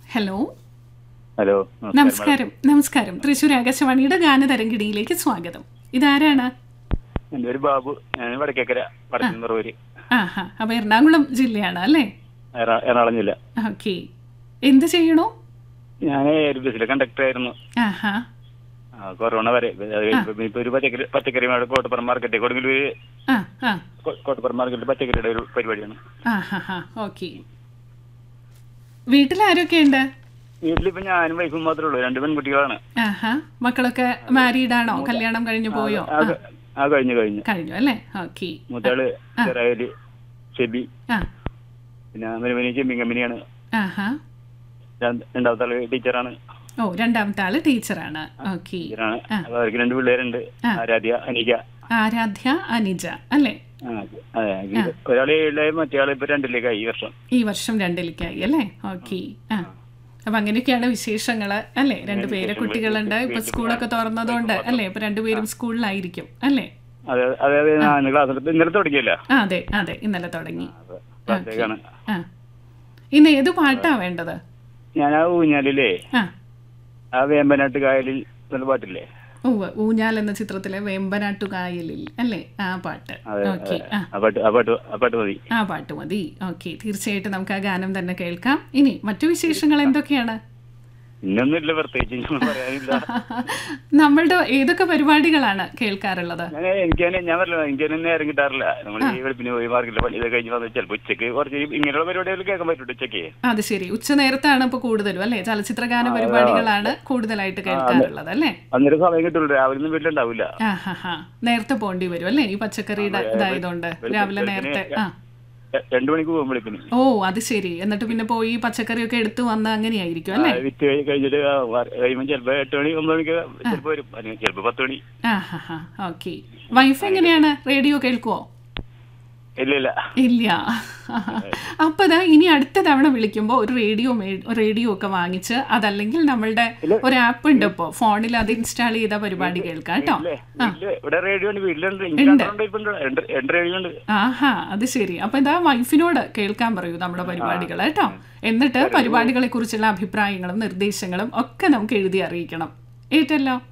Hello hello നമസ്കാരം നമസ്കാരം തൃശ്ശൂർ ആകാശവാണിയുടെ ഗാനതരംഗിണിയിലേക്ക് സ്വാഗതം ഇതാരാണ് എൻ്റെ പേര് ബാബു ഞാൻ വടക്കേക്കര വടക്കൻപുറവൂര് ആഹാ അപ്പൊ എറണാകുളം ജില്ലയാണ് അല്ലേ എറ- എറണാകുളം ജില്ല ഓക്കെ എന്ത് ചെയ്യണോ ഞാൻ ഒരു ബസ്സിലെ കണ്ടക്ടർ ആയിരുന്നു ആഹാ ആ, കൊറോണ വരെ അത് കഴിഞ്ഞപ്പോ ഇപ്പൊ ഒരു പച്ചക്കറി പച്ചക്കറി മാർക്കറ്റ് കോട്ടപ്പുറം മാർക്കറ്റ് കൊടുങ്ങല്ലൂര് ആ ആ കോ- കോട്ടപ്പുറം മാർക്കറ്റ് പച്ചക്കറിയുടെ ഒരു പരിപാടിയാണ് ആഹാ ഓക്കെ വീട്ടിൽ ആരൊക്കെയുണ്ട് വീട്ടിലിപ്പോ ഞാനും വൈഫും മാത്രമേ ഉള്ളൂ രണ്ട് പെൺകുട്ടികളാണ് ആഹാ മക്കളൊക്കെ മാരീഡ് ആണോ കല്യാണം കഴിഞ്ഞു പോയോ ആ, ക- ആ കഴിഞ്ഞു കഴിഞ്ഞു കഴിഞ്ഞു അല്ലേ ഓക്കെ മൂത്താള് ചെറായല് ഷെബി ആ പിന്നെ മരുമനി ചെമ്മിങ് കമ്പനിയാണ് ആഹാ രണ്ട്- രണ്ടാമത്തെ ആള് ടീച്ചറാണ് ഓ രണ്ടാമത്തെ ആള് ടീച്ചറാണ് ഓക്കെ ടീച്ചറാണ് അപ്പൊ അവർക്ക് രണ്ട് പിള്ളേരുണ്ട് ആരാധ്യ അനിക ആരാധ്യ അനിജ അല്ലേ ആ, അതെ ഒരാള് ഏഴിലായി മറ്റേ ആള് ഇപ്പൊ രണ്ടിലേക്കായി ഈ വർഷം ഈ വർഷം രണ്ടിലേക്കായി അല്ലേ ഓക്കെ ആ അപ്പൊ അങ്ങനെയൊക്കെയാണ് വിശേഷങ്ങള് അല്ലേ രണ്ട് പേരെ കുട്ടികളുണ്ട് ഇപ്പൊ സ്കൂളൊക്കെ തുറന്നതുകൊണ്ട് അല്ലേ ഇപ്പൊ രണ്ടുപേരും സ്കൂളിലായിരിക്കും അല്ലേ അതെ അതെ അതെ ഞാൻ ക്ലാസ് എടുത്ത് ഇന്നലെ തുടങ്ങിയല്ല ആ അതെ അതെ ഇന്നലെ തുടങ്ങി ക്ലാസ്സിലേക്കാണ് ആ ഇന്ന് ഏത് പാട്ടാ വേണ്ടത് ഞാൻ ആ ഊഞ്ഞാലില്ലേ ആ ആ വേമ്പനാട്ട് കായലിൽ എന്ന പാട്ടില്ലേ ഉവ്വ് ഊഞ്ഞാൽ എന്ന ചിത്രത്തിലെ വേമ്പനാട്ടുകായലിൽ അല്ലേ ആ പാട്ട് അതെ ഓക്കെ ആ ആ പാട്ട് ആ പാട്ട് ആ പാട്ട് മതി ആ പാട്ട് മതി ഓക്കെ തീർച്ചയായിട്ടും നമുക്ക് ആ ഗാനം തന്നെ കേൾക്കാം ഇനി മറ്റു വിശേഷങ്ങൾ എന്തൊക്കെയാണ് ഇന്നൊന്നുമില്ല പ്രത്യേകിച്ച് ഒന്നും പറയാനില്ല നമ്മളുടെ ഏതൊക്കെ പരിപാടികളാണ് കേൾക്കാറുള്ളത് ഞാൻ എനിക്ക് തന്നെ ഞാൻ പറഞ്ഞില്ല എനിക്ക് തന്നെ നേരം കിട്ടാറില്ല നമ്മൾ ഈ വെളുപ്പിന് പോയി മാർക്കറ്റിൽ പണി ഇതൊക്കെ കഴിഞ്ഞ് വന്ന് ചിലപ്പോൾ ഉച്ചക്ക് കുറച്ച് ഈ ഇങ്ങനെയുള്ള പരിപാടികൾ കേൾക്കാൻ പറ്റുള്ളൂ ഉച്ചക്ക് അത് ശരി ഉച്ച നേരത്താണ് ഇപ്പൊ കൂടുതലും അല്ലേ ചലച്ചിത്ര ഗാന പരിപാടികളാണ് കൂടുതലായിട്ട് കേൾക്കാറുള്ളത് അല്ലേ അന്നേരം സമയം കിട്ടുള്ളൂ രാവിലെ ഒന്നും വീട്ടിലുണ്ടാവില്ല ആ ഹാ ഹാ നേരത്തെ പോണ്ടി വരും അല്ലേ ഈ പച്ചക്കറിയുടെ ഇതായതുകൊണ്ട് രാവിലെ നേരത്തെ ആ ര- രണ്ടു മണിക്ക് പോകും വെളുപ്പിന് ഓ അത് ശരി എന്നിട്ട് പിന്നെ പോയി പച്ചക്കറിയൊക്കെ എടുത്തു വന്ന് അങ്ങനെയായിരിക്കും അല്ലേ ആ, വിറ്റ് കഴി- കഴിഞ്ഞിട്ട് ആ വർ- കഴിയുമ്പോൾ ചിലപ്പോൾ എട്ട് മണി ഒമ്പത് മണിക്ക് ചിലപ്പോൾ വരും അല്ലെങ്കിൽ ചിലപ്പോൾ പത്ത് മണി ആ ഹാ ഹാ ഓക്കെ വൈഫ് എങ്ങനെയാണ് റേഡിയോ കേൾക്കുവോ ഇല്ല ഇല്ല ഇല്ല അപ്പൊ ദാ ഇനി അടുത്ത തവണ വിളിക്കുമ്പോൾ ഒരു റേഡിയോ റേഡിയോ ഒക്കെ വാങ്ങിച്ച് അതല്ലെങ്കിൽ നമ്മളുടെ ഒരു ആപ്പ് ഉണ്ട് ഇപ്പോ ഫോണിൽ അത് ഇൻസ്റ്റാൾ ചെയ്ത പരിപാടി കേൾക്കാം കേട്ടോ ഇല്ലേ വീട്ടില് ഇവിടെ റേഡിയോ ഉണ്ട് വീട്ടിലുണ്ട് എനിക്ക് രണ്ടെണ്ണം ഇപ്പൊ ഉണ്ട്. രണ്ട് രണ്ട് റേഡിയോ ഉണ്ട് ആഹാ അത് ശരി അപ്പൊ എന്താ വൈഫിനോട് കേൾക്കാൻ പറയൂ നമ്മുടെ പരിപാടികൾ കേട്ടോ എന്നിട്ട് പരിപാടികളെ കുറിച്ചുള്ള അഭിപ്രായങ്ങളും നിർദ്ദേശങ്ങളും ഒക്കെ നമുക്ക് എഴുതി അറിയിക്കണം ഏറ്റല്ലോ